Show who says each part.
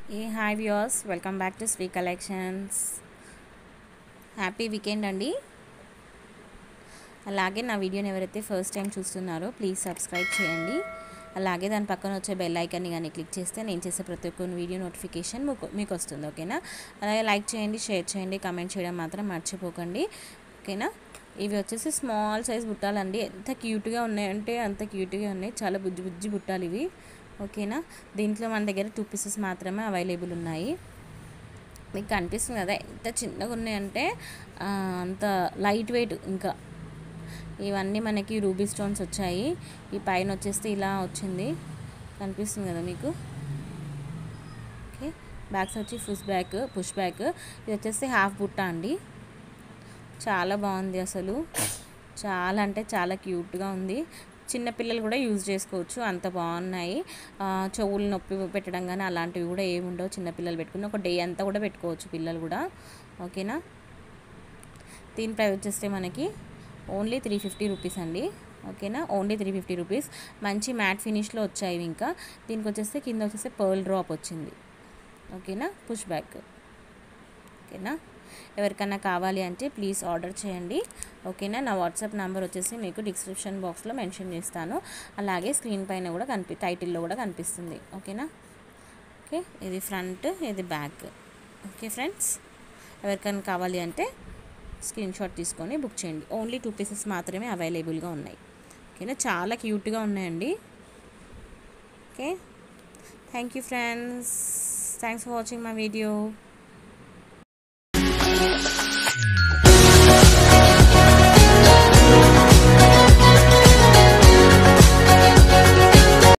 Speaker 1: A hi viewers welcome back to Sri collections happy weekend అండి అలాగే నా వీడియోని ఎవరైతే ఫస్ట్ టైం చూస్తున్నారో ప్లీజ్ సబ్స్క్రైబ్ చేయండి అలాగే దాని పక్కన వచ్చే బెల్ ఐకాన్ని కానీ క్లిక్ చేస్తే నేను చేసే ప్రతి ఒక్క వీడియో నోటిఫికేషన్ మీకు మీకు వస్తుంది ఓకేనా అలాగే లైక్ చేయండి షేర్ చేయండి కమెంట్ చేయడం మాత్రం మర్చిపోకండి ఓకేనా ఇవి వచ్చేసి స్మాల్ సైజ్ బుట్టాలండి ఎంత క్యూట్గా ఉన్నాయంటే అంత క్యూట్గా ఉన్నాయి చాలా బుజ్జి బుజ్జి బుట్టాలు ఇవి ఓకేనా దీంట్లో మన దగ్గర టూ పీసెస్ మాత్రమే అవైలబుల్ ఉన్నాయి మీకు కనిపిస్తుంది కదా ఎంత చిన్నగా ఉన్నాయంటే ఆ, అంత లైట్ వెయిట్ ఇంకా ఇవన్నీ మనకి రూబీ స్టోన్స్ వచ్చాయి ఈ పైన వచ్చేస్తే ఇలా వచ్చింది కనిపిస్తుంది కదా మీకు ఓకే బ్యాగ్స్ వచ్చి పుష్ బ్యాక్ పుష్ బ్యాక్ ఇది వచ్చేసి హాఫ్ బుట్ట అండి చాలా బాగుంది అసలు చాలా అంటే చాలా క్యూట్గా ఉంది చిన్నపిల్లలు కూడా యూజ్ చేసుకోవచ్చు అంత బాగున్నాయి ఆ, చెవులు నొప్పి పెట్టడం కానీ అలాంటివి కూడా ఏమి ఉండవు చిన్నపిల్లలు పెట్టుకుని ఒక డే అంతా కూడా పెట్టుకోవచ్చు పిల్లలు కూడా ఓకేనా దీని ప్రైస్ వచ్చేస్తే మనకి ఓన్లీ త్రీ ఫిఫ్టీ రూపీస్ అండి ఓకేనా ఓన్లీ త్రీ ఫిఫ్టీ రూపీస్ మంచి మ్యాట్ ఫినిష్లో వచ్చాయి ఇవి ఇంకా దీనికి వచ్చేస్తే కింద వచ్చేస్తే పర్ల్ డ్రాప్ వచ్చింది ఓకేనా పుష్ బ్యాక్ ఓకేనా ఎవరికైనా కావాలి అంటే ప్లీజ్ ఆర్డర్ చేయండి ఓకేనా నా వాట్సాప్ నెంబర్ వచ్చేసి మీకు డిస్క్రిప్షన్ బాక్స్లో మెన్షన్ చేస్తాను అలాగే స్క్రీన్ పైన కూడా కనిపి టైటిల్లో కూడా కనిపిస్తుంది ఓకేనా ఓకే ఇది ఫ్రంట్ ఇది బ్యాక్ ఓకే ఫ్రెండ్స్ ఎవరికైనా కావాలి అంటే స్క్రీన్ షాట్ తీసుకొని బుక్ చేయండి ఓన్లీ టూ పీసెస్ మాత్రమే అవైలబుల్గా ఉన్నాయి ఓకేనా చాలా క్యూట్గా ఉన్నాయండి okay thank you friends thanks for watching my video